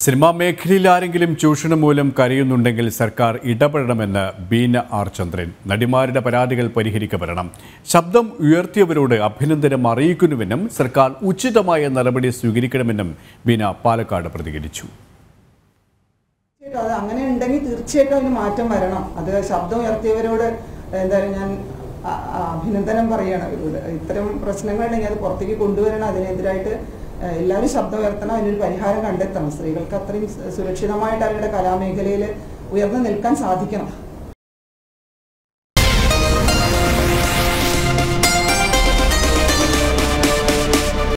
cinema മേഖലയിൽ ആരെങ്കിലും ചൂഷണം മൂലം കരയുന്നുണ്ടെങ്കിൽ സർക്കാർ ഇടപെടണമെന്ന് ബീന ആർ ചന്ദ്രൻ നടിമാരുടെ പരാതികൾ പരിഹരിക്കപ്പെടണം ശബ്ദം ഉയർത്തിയവരോട് അഭിനന്ദനം അറിയിക്കുന്നുവെന്നും സർക്കാർ ഉചിതമായ നടപടി സ്വീകരിക്കണമെന്നും ബീന പാലക്കാട് പ്രതികരിച്ചു തീർച്ചയായിട്ടും അത് അങ്ങനെ ഉണ്ടെങ്കിൽ തീർച്ചയായിട്ടും അതിന് മാറ്റം വരണം അത് ശബ്ദം ഉയർത്തിയവരോട് എന്തായാലും ഞാൻ അ- അ- അഭിനന്ദനം പറയണം ഇവരോട് ഇത്തരം പ്രശ്നങ്ങളുണ്ടെങ്കിൽ അത് പുറത്തേക്ക് കൊണ്ടുവരണം അതിനെതിരായിട്ട് ഏഹ്, എല്ലാവരും ശബ്ദം ഉയർത്തണം അതിനൊരു പരിഹാരം കണ്ടെത്തണം സ്ത്രീകൾക്ക് അത്രയും സു- സുരക്ഷിതമായിട്ട് അവരുടെ കലാമേഖലയിൽ ഉയർന്നു നിൽക്കാൻ സാധിക്കണം